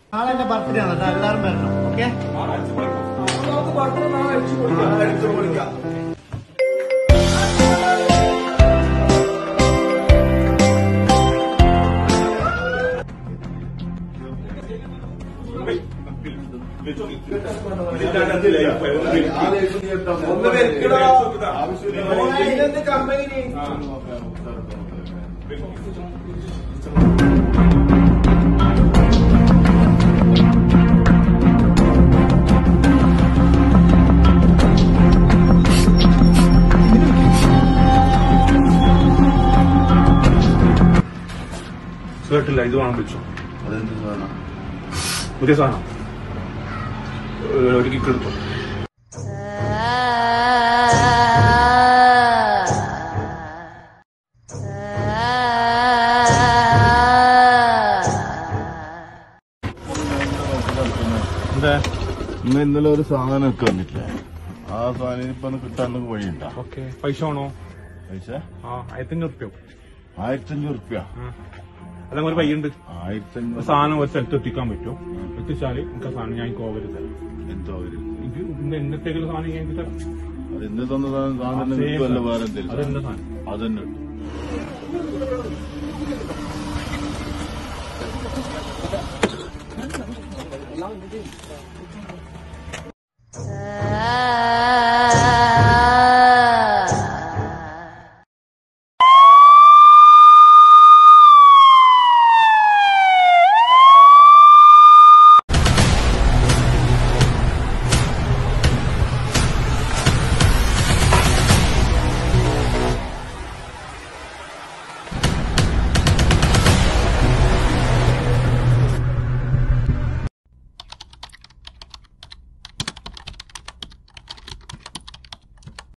നാളെ എന്റെ ബർത്ത്ഡേ ആണ് കേട്ടോ എല്ലാവരും വരണം ഓക്കെ ഒന്ന് വെക്കടാ. ഇതെന്ത് കമ്പനി കേട്ടില്ല ഇത് വേണം വെച്ചു അതെന്ത് സാധനം പുതിയ സാധനം ഏഹ് ഒരു കിക്ക് എടുത്തു എന്താ ഇന്ന് ഇന്നലെ ഒരു സാധനം ഒക്കെ വന്നിട്ടില്ലേ ആ സാധനം ഇപ്പൊ കിട്ടാൻ വഴിയുണ്ടോ ഓക്കെ പൈസ വേണോ പൈസ ആ ആയിരത്തഞ്ഞൂറ് റുപ്യ ആയിരത്തഞ്ഞൂറ് റുപ്യ അല്ലെങ്കിൽ ഒരു പയ്യുണ്ട് ആയിരത്തഞ്ഞൂറ് സാധനം ഒരു സ്ഥലത്ത് എത്തിക്കാൻ പറ്റും എത്തിച്ചാല് എനിക്ക് ആ സാധനം ഞാൻ കോവര് തരാം എന്തോ ഒരു ഇത് ഇന്ന് എന്നത്തേക്കുള്ള സാധനം ഞാൻ എനിക്ക് തരാം അത് ഇന്ന് തന്ന സാധനം സാധനം ആ, same കിട്ടുമല്ലോ സാധനം. വേറെ എന്തെങ്കിലും അതെന്താ സാധനം അതന്നെ കിട്ടും